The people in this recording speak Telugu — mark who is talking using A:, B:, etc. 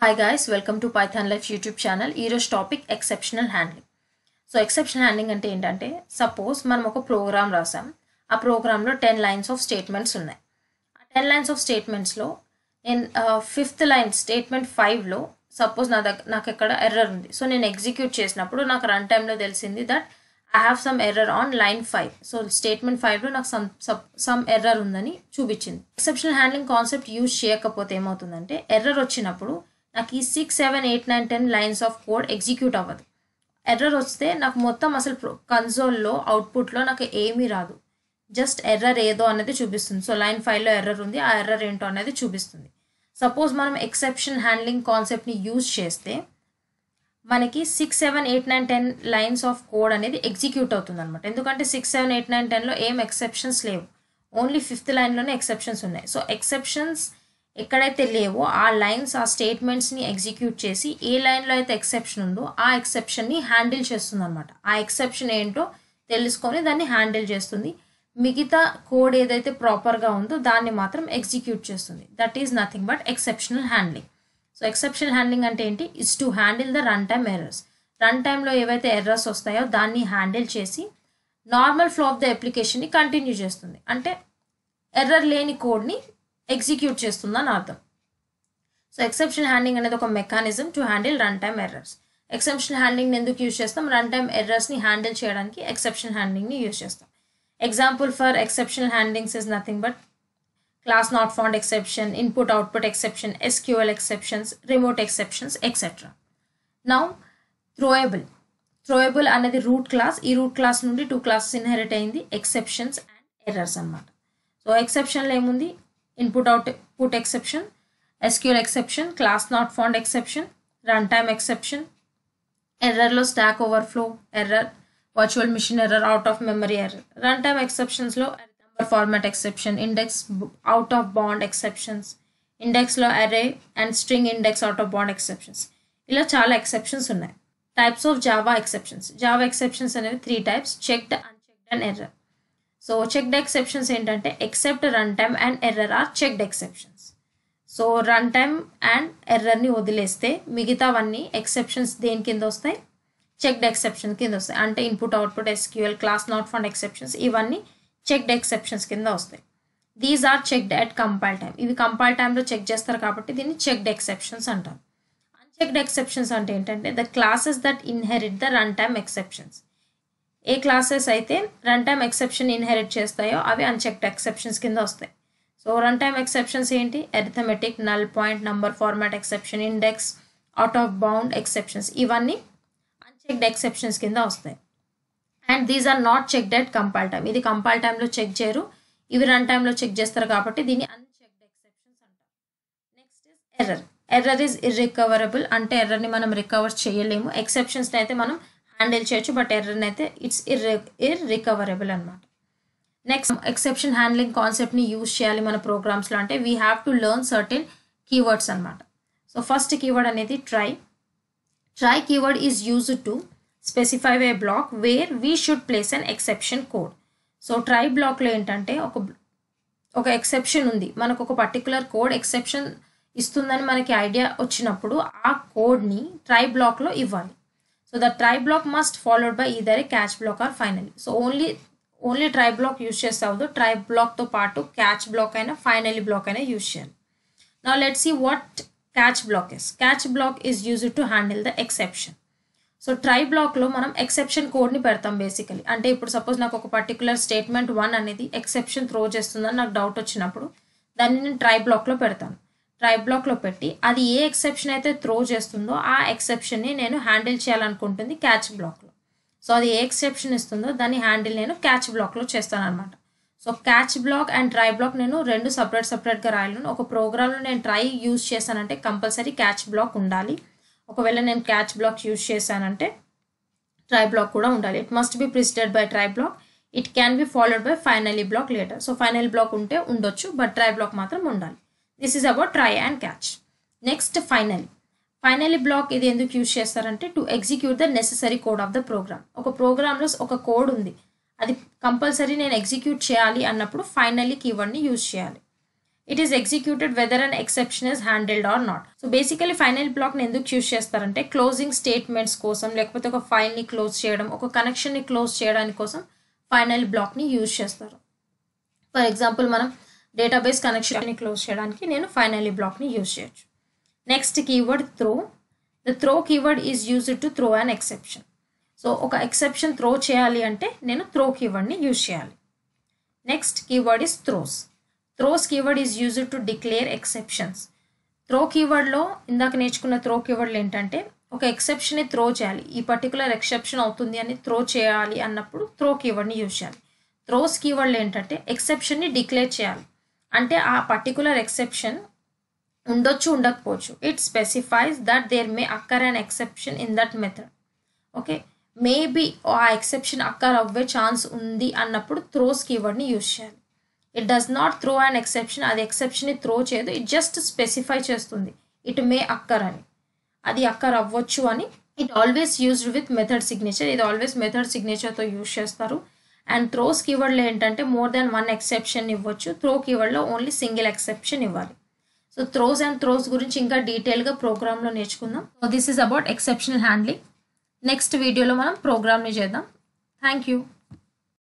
A: hi guys welcome to Python life YouTube channel ఈరోజు topic exceptional handling so exceptional handling అంటే ఏంటంటే సపోజ్ మనం ఒక ప్రోగ్రామ్ రాసాం ఆ ప్రోగ్రాంలో టెన్ లైన్స్ ఆఫ్ స్టేట్మెంట్స్ ఉన్నాయి ఆ టెన్ లైన్స్ ఆఫ్ స్టేట్మెంట్స్లో నేను ఫిఫ్త్ లైన్ స్టేట్మెంట్ ఫైవ్లో సపోజ్ నా దగ్గర నాకు ఎక్కడ ఎర్రర్ ఉంది సో నేను ఎగ్జిక్యూట్ చేసినప్పుడు నాకు రన్ టైంలో తెలిసింది that I have some error on line five so statement ఫైవ్లో నాకు సమ్ సమ్ ఎర్రర్ ఉందని చూపించింది ఎక్సెప్షనల్ హ్యాండ్లింగ్ కాన్సెప్ట్ యూజ్ చేయకపోతే ఏమవుతుందంటే ఎర్రర్ వచ్చినప్పుడు నాకు ఈ six seven eight nine ten lines of code execute అవ్వదు ఎర్రర్ వస్తే నాకు మొత్తం అసలు కన్సోల్లో అవుట్పుట్లో నాకు ఏమీ రాదు జస్ట్ ఎర్రర్ ఏదో అనేది చూపిస్తుంది సో లైన్ ఫైవ్లో ఎర్రర్ ఉంది ఆ ఎర్రర్ ఏంటో అనేది చూపిస్తుంది సపోజ్ మనం ఎక్సెప్షన్ హ్యాండ్లింగ్ కాన్సెప్ట్ని యూజ్ చేస్తే మనకి six seven eight nine ten lines of code అనేది ఎగ్జిక్యూట్ అవుతుంది అనమాట ఎందుకంటే సిక్స్ సెవెన్ ఎయిట్ నైన్ టెన్లో ఏం ఎక్సెప్షన్స్ లేవు ఓన్లీ ఫిఫ్త్ లైన్లోనే ఎక్సెప్షన్స్ ఉన్నాయి సో ఎక్సెప్షన్స్ ఎక్కడైతే లేవో ఆ లైన్స్ ఆ స్టేట్మెంట్స్ని ఎగ్జిక్యూట్ చేసి ఏ లైన్లో అయితే ఎక్సెప్షన్ ఉందో ఆ ఎక్సెప్షన్ని హ్యాండిల్ చేస్తుంది అనమాట ఆ ఎక్సెప్షన్ ఏంటో తెలుసుకొని దాన్ని హ్యాండిల్ చేస్తుంది మిగతా కోడ్ ఏదైతే ప్రాపర్గా ఉందో దాన్ని మాత్రం ఎగ్జిక్యూట్ చేస్తుంది that is nothing but exceptional handling so exceptional handling అంటే ఏంటి is to handle the run time errors run టైంలో ఏవైతే ఎర్రర్స్ వస్తాయో దాన్ని హ్యాండిల్ చేసి నార్మల్ ఫ్లో ఆఫ్ ద అప్లికేషన్ని కంటిన్యూ చేస్తుంది అంటే ఎర్రర్ లేని కోడ్ని ఎగ్జిక్యూట్ చేస్తుందని అర్థం సో ఎక్సెప్షన్ హ్యాండింగ్ అనేది ఒక mechanism to handle run time errors exception handing ఎందుకు యూజ్ చేస్తాం రన్ టైమ్ ఎర్రర్స్ని హ్యాండిల్ చేయడానికి ఎక్సెప్షన్ హ్యాండింగ్ని యూజ్ చేస్తాం example for exceptional handings is nothing but class not found exception input output exception SQL exceptions remote exceptions etcetera now throwable throwable అనేది రూట్ క్లాస్ ఈ రూట్ క్లాస్ నుండి టూ క్లాసెస్ ఇన్హెరిట్ అయింది ఎక్సెప్షన్స్ అండ్ ఎర్రర్స్ అనమాట సో ఎక్సెప్షన్లో ఏముంది input output exception SQL exception class not found exception run time exception ఎర్రర్లో stack overflow error virtual machine error out of memory error run time ఎక్సెప్షన్స్లో number format exception index out of bound exceptions ఇండెక్స్లో array and string index out of bound exceptions ఇలా చాలా ఎక్సెప్షన్స్ ఉన్నాయి types of Java exceptions Java exceptions అనేవి three types checked unchecked and error so checked exceptions ఏంటంటే except run time and error are checked exceptions so run time and ఎర్రర్ని వదిలేస్తే మిగతావన్నీ ఎక్సెప్షన్స్ దేని కింద వస్తాయి చెక్డ్ ఎక్సెప్షన్ కింద వస్తాయి అంటే input output SQL class not found exceptions ఇవన్నీ చెక్డ్ ఎక్సెప్షన్స్ కింద వస్తాయి these are checked at compile time ఇవి కంపైల్ టైంలో చెక్ చేస్తారు కాబట్టి దీన్ని చెక్డ్ ఎక్సెప్షన్స్ అంటారు అన్చెక్డ్ ఎక్సెప్షన్స్ అంటే ఏంటంటే the classes that inherit the run time exceptions ఏ క్లాసెస్ అయితే రన్ టైమ్ ఎక్సెప్షన్ ఇన్హెరిట్ చేస్తాయో అవి అన్చెక్డ్ ఎక్సెప్షన్స్ కింద వస్తాయి సో రన్ టైమ్ ఎక్సెప్షన్స్ ఏంటి arithmetic null point number format exception index out of bound exceptions ఇవన్నీ అన్చెక్డ్ ఎక్సెప్షన్స్ కింద వస్తాయి and these are not checked at compile time ఇది కంపైల్ టైంలో చెక్ చేయరు ఇవి రన్ టైంలో చెక్ చేస్తారు కాబట్టి దీన్ని అన్చెక్డ్ ఎక్సెప్షన్స్ అంటారు next is error error is irrecoverable అంటే ఎర్రర్ని మనం రికవర్ చేయలేము ఎక్సెప్షన్స్ని అయితే మనం హ్యాండిల్ చేయొచ్చు బట్ ఎర్రర్ని అయితే ఇట్స్ ఇర్ ఇర్రికవరబుల్ అనమాట నెక్స్ట్ ఎక్సెప్షన్ హ్యాండ్లింగ్ కాన్సెప్ట్ని యూజ్ చేయాలి మన ప్రోగ్రామ్స్లో అంటే we have to learn certain keywords అనమాట సో ఫస్ట్ కీవర్డ్ అనేది try try keyword is use to specify a block where we should place an exception code so try బ్లాక్లో ఏంటంటే ఒక ఒక ఎక్సెప్షన్ ఉంది మనకు ఒక పర్టికులర్ కోడ్ ఎక్సెప్షన్ ఇస్తుందని మనకి ఐడియా వచ్చినప్పుడు ఆ కోడ్ని ట్రై బ్లాక్లో ఇవ్వాలి so the try block must followed by either a catch block or finally so only only try block use చేస్తావు ట్రై బ్లాక్తో పాటు క్యాచ్ బ్లాక్ అయినా ఫైనలీ బ్లాక్ అయినా యూజ్ చేయాలి నా let see what catch block is catch block is use to handle the exception so try బ్లాక్లో మనం ఎక్సెప్షన్ కోడ్ని పెడతాం బేసికలీ అంటే ఇప్పుడు సపోజ్ నాకు ఒక పర్టికులర్ స్టేట్మెంట్ వన్ అనేది ఎక్సెప్షన్ త్రో చేస్తుందని నాకు డౌట్ వచ్చినప్పుడు దాన్ని నేను ట్రై బ్లాక్లో పెడతాను ట్రై బ్లాక్లో పెట్టి అది ఏ ఎక్సెప్షన్ అయితే త్రో చేస్తుందో ఆ ఎక్సెప్షన్ని నేను హ్యాండిల్ చేయాలనుకుంటుంది క్యాచ్ బ్లాక్లో సో అది ఏ ఎక్సెప్షన్ ఇస్తుందో దాన్ని హ్యాండిల్ నేను క్యాచ్ బ్లాక్లో చేస్తాను అనమాట so catch block and try block నేను రెండు సపరేట్ సపరేట్గా రాయలేను ఒక ప్రోగ్రామ్లో నేను ట్రై యూజ్ చేశానంటే కంపల్సరీ క్యాచ్ బ్లాక్ ఉండాలి ఒకవేళ నేను క్యాచ్ బ్లాక్ యూజ్ చేశానంటే ట్రై బ్లాక్ కూడా ఉండాలి it must be preceded by try block it can be followed by finally block later so final block ఉంటే ఉండొచ్చు బట్ ట్రై బ్లాక్ మాత్రం ఉండాలి this is about try and catch next finally finally black ఇది ఎందుకు యూజ్ చేస్తారంటే to execute the necessary code of the program ఒక ప్రోగ్రామ్లో ఒక కోడ్ ఉంది అది కంపల్సరీ నేను ఎగ్జిక్యూట్ చేయాలి అన్నప్పుడు ఫైనలీ కీవర్డ్ని యూజ్ చేయాలి it is executed whether an exception is handled or not so basically final బ్లాక్ని ఎందుకు చూస్ చేస్తారంటే క్లోజింగ్ స్టేట్మెంట్స్ కోసం లేకపోతే ఒక ఫైల్ని క్లోజ్ చేయడం ఒక కనెక్షన్ని క్లోజ్ చేయడానికి కోసం ఫైనల్ బ్లాక్ని యూజ్ చేస్తారు ఫర్ ఎగ్జాంపుల్ మనం డేటాబేస్ కనెక్షన్ని క్లోజ్ చేయడానికి నేను ఫైనలీ బ్లాక్ని యూజ్ చేయొచ్చు next keyword throw the throw keyword is used to throw an exception so ఒక ఎక్సెప్షన్ త్రో చేయాలి అంటే నేను త్రో కీవర్డ్ని యూజ్ చేయాలి next keyword is throws throws keyword is used to declare exceptions throw కీవర్డ్లో ఇందాక నేర్చుకున్న త్రో కీవర్డ్లు ఏంటంటే ఒక ఎక్సెప్షన్ని త్రో చేయాలి ఈ పర్టికులర్ ఎక్సెప్షన్ అవుతుంది అని త్రో చేయాలి అన్నప్పుడు త్రో కీవర్డ్ని యూజ్ చేయాలి త్రోస్ కీవర్డ్లు ఏంటంటే ఎక్సెప్షన్ని డిక్లేర్ చేయాలి అంటే ఆ పర్టికులర్ ఎక్సెప్షన్ ఉండొచ్చు ఉండకపోవచ్చు it specifies that there may occur an exception in that method okay maybe ఆ ఎక్సెప్షన్ అక్కర్ అవ్వే ఛాన్స్ ఉంది అన్నప్పుడు త్రోస్ కీవర్డ్ని యూజ్ చేయాలి it does not throw an exception అది ఎక్సెప్షన్ని త్రో చేయదు ఇట్ జస్ట్ స్పెసిఫై చేస్తుంది ఇట్ మే అక్కర్ అని అది అక్కర్ అవ్వచ్చు అని it always used with method signature ఇది ఆల్వేస్ మెథడ్ సిగ్నేచర్తో యూజ్ చేస్తారు అండ్ త్రోస్ కీవర్డ్లో ఏంటంటే మోర్ దాన్ వన్ ఎక్సెప్షన్ ఇవ్వచ్చు త్రో కీవర్డ్లో ఓన్లీ సింగిల్ ఎక్సెప్షన్ ఇవ్వాలి సో త్రోస్ అండ్ త్రోస్ గురించి ఇంకా డీటెయిల్గా ప్రోగ్రామ్లో నేర్చుకుందాం so this is about exceptional handling next వీడియోలో మనం ప్రోగ్రామ్ని చేద్దాం థ్యాంక్ యూ